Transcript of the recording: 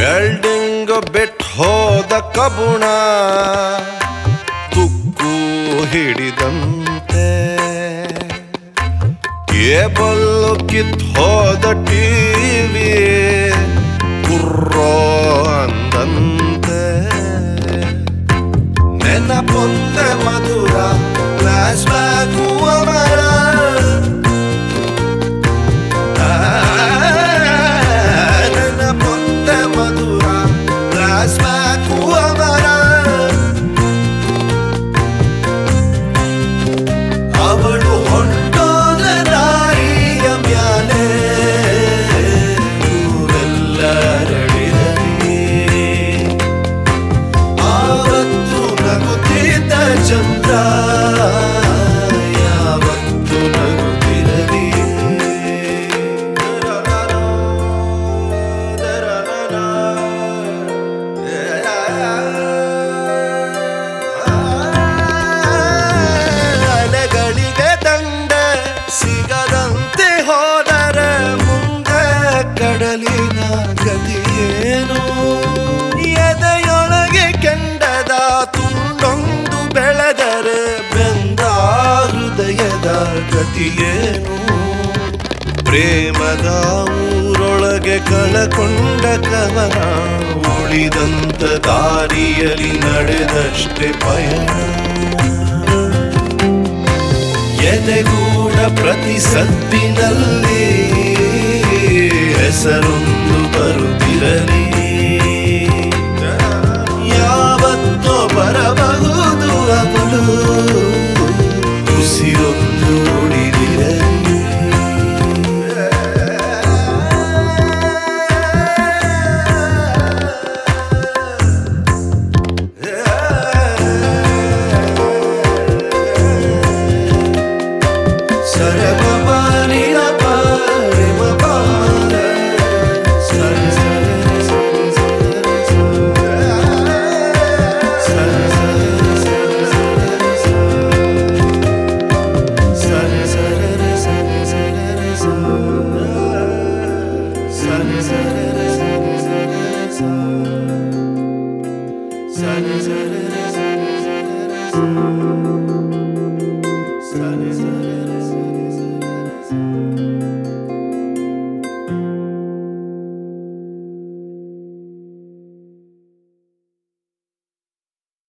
welding ಬಿಟ್ ಹೋದ ಕಬುಣ ತುಕ್ಕು ಹಿಡಿದಂತೆ cable ಕಿತ್ ಹೋದ ಟಿವಿ ಕುರ್ರೋ ಅಂದಂತೆ ನೆನಪೊಂದೆ ಮಧುರ ಫ್ಲಾಶ್ ಬ್ಯಾಕು ಅವರ ನೆನಪೊಂದೆ ಮಧುರ ಫ್ಲಾಶ್ ಬ್ಯಾಕು ಅವರ ಅವಳು ಹೊಂಟೋದ ದಾರಿಯ ಮ್ಯಾಲೆ ಊರೆಲ್ಲ ಹರಡಿರಲಿ ಆವತ್ತು ನಗುತ್ತಿದ್ದ ಚಂದ್ರ ಯಾವತ್ತು ನಗುತ್ತಿರಲಿ ಅಲೆಗಳಿಗೆ ದಂಡ ಸಿಗದಂತೆ ಹೋದರೆ ಮುಂದೆ ಕಡಲಿನ ಗತಿಯೇನು ಎದೆಯೊಳಗೆ ಕೆಂಡದ ತುಂಡೊಂದು ಬೆಳೆದರೆ ಬೆಂದ ಹೃದಯದ ಗತಿಯೇನು ಪ್ರೇಮದ ಊರೊಳಗೆ ಕಳಕೊಂಡ ಕವನ ಉಳಿದಂತ ದಾರಿಯಲ್ಲಿ ನಡೆದಷ್ಟೇ ಪಯಣ ಎದೆಗೂಡ ಪ್ರತಿ ಸದ್ದಿನಲ್ಲಿ ಹೆಸರೊಂದು ಬರುತ್ತಿರಲಿ ಯಾವತ್ತೋ ಬರಬಹುದು ಅವಳು ಉಸಿರೊಂದು ಉಳಿದಿರಲಿ ಸರಗಮನಿನ ಪಾರೆಮ ಪಾರ ಸರ ಸರ ಸರ ಸರ ಸರ ಸರ ಸರ ಸರ ಸರ